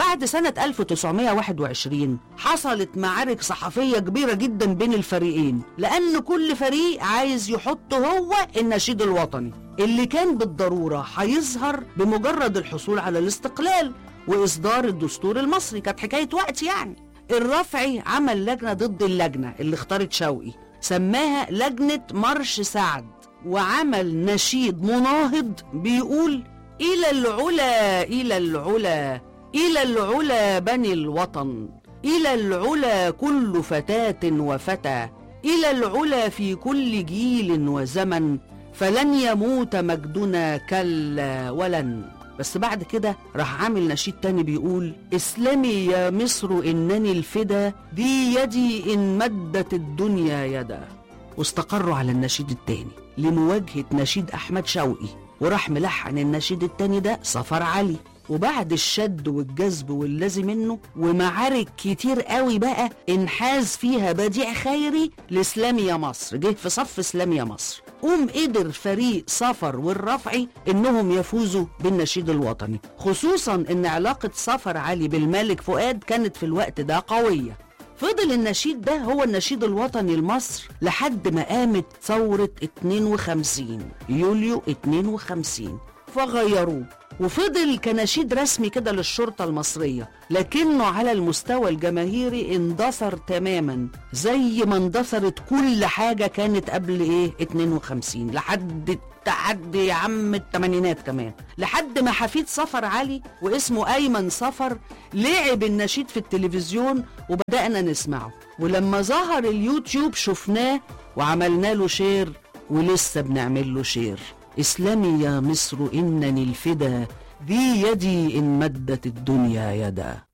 بعد سنة 1921 حصلت معارك صحفية كبيرة جدا بين الفريقين لأن كل فريق عايز يحط هو النشيد الوطني اللي كان بالضرورة هيظهر بمجرد الحصول على الاستقلال وإصدار الدستور المصري كانت حكاية وقت يعني الرفعي عمل لجنة ضد اللجنة اللي اختارت شوقي سماها لجنة مرش سعد وعمل نشيد مناهض بيقول إلى العلا إلى العلا إلى العلا بني الوطن إلى العلا كل فتاة وفتى إلى العلا في كل جيل وزمن فلن يموت مجدنا كلا ولن بس بعد كده راح عامل نشيد تاني بيقول اسلمي يا مصر انني الفدا دي يدي ان مدت الدنيا يدا واستقروا على النشيد التاني لمواجهة نشيد أحمد شوقي وراح ملحن النشيد التاني ده صفر علي وبعد الشد والجذب واللازم منه ومعارك كتير قوي بقى انحاز فيها بديع خيري لاسلامي يا مصر جه في صف اسلامي يا مصر قوم قدر فريق صفر والرفعي انهم يفوزوا بالنشيد الوطني خصوصا ان علاقة صفر علي بالملك فؤاد كانت في الوقت ده قوية فضل النشيد ده هو النشيد الوطني لمصر لحد ما قامت ثورة 52 يوليو 52 فغيروه وفضل كنشيد رسمي كده للشرطة المصرية لكنه على المستوى الجماهيري اندثر تماما زي ما اندثرت كل حاجة كانت قبل ايه 52 لحد التعدي يا عم التمانينات كمان لحد ما حفيد صفر علي واسمه ايمن صفر لعب النشيد في التلفزيون وبدأنا نسمعه ولما ظهر اليوتيوب شفناه وعملنا له شير ولسه بنعمل له شير اسلمي يا مصر إنني الفدا ذي يدي إن مدت الدنيا يدا